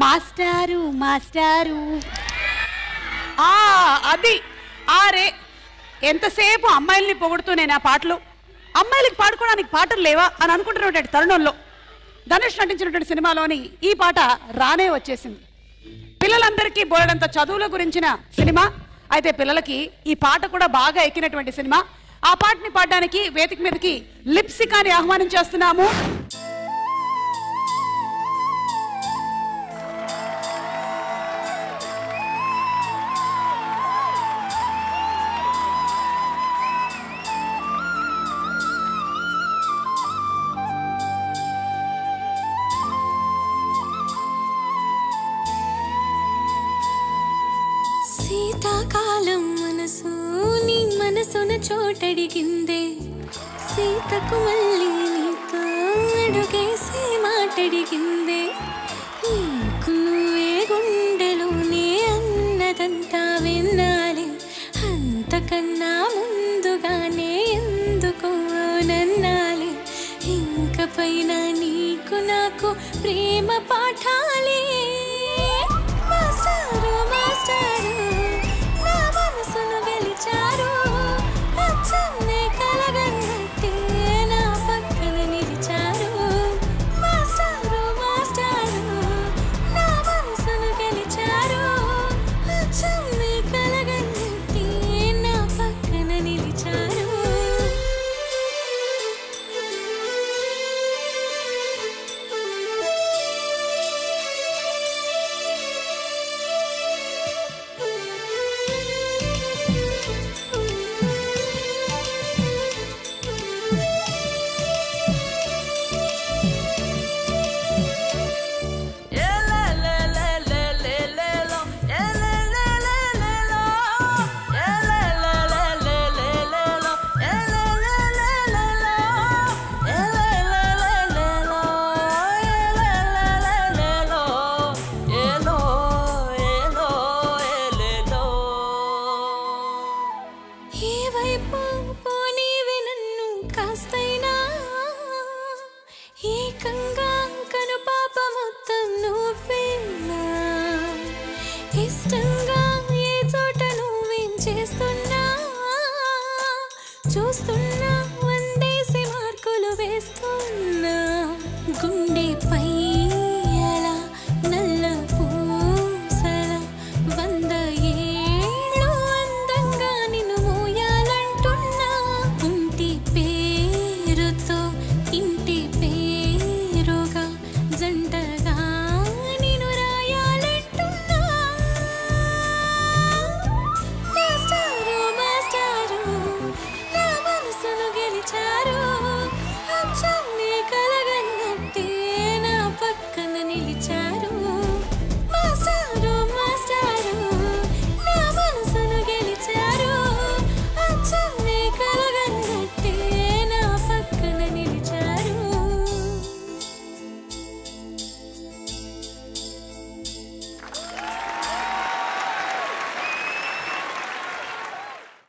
మాస్టారు మాస్టారు ఆ అది ఆ రే ఎంతసేపు అమ్మాయిల్ని పొగుడుతూ నేను ఆ పాటలు అమ్మాయిలకి పాడుకోవడానికి పాటలు లేవా అని అనుకుంటున్నటువంటి తరుణంలో ధనుష్ నటించినటువంటి సినిమాలోని ఈ పాట రానే వచ్చేసింది పిల్లలందరికీ బోలెడంత చదువుల గురించిన సినిమా అయితే పిల్లలకి ఈ పాట కూడా బాగా ఎక్కినటువంటి సినిమా ఆ పాటని పాడడానికి వేదిక మీదకి లిప్సికాని ఆహ్వానం చేస్తున్నాము శీతాకాలం మనసు నీ మనసున చోటడిగిందే సీతకు మళ్ళీ నీతో అడుగేసి మాటడిగిందే నీకు నువ్వే గుండెలోనే అన్నదంతా విన్నాలి అంతకన్నా ముందుగానే ఎందుకో నన్నాలి ఇంక పైన నీకు నాకు ప్రేమ పాఠాలే మాస్టారు మాస్టారు నా మనసును గెలిచారు అచ్చన్నే కలగన్నట్టే నా పక్కన నిలిచారు మాస్టారు మాస్టారు నా మనసును గెలిచారు అచ్చన్నే కలగన్నట్టే నా పక్కన నిలిచారు ఏ వైపు పోనీవి నన్ను కాస్తైనా ఏకంగా కను పాప మొత్తం నువ్వేనా ఇష్టంగా ఏ చోట నువ్వేం చేస్తున్నా చూస్తున్నా వందేసి మార్కులు వేస్తున్నా గుండె పై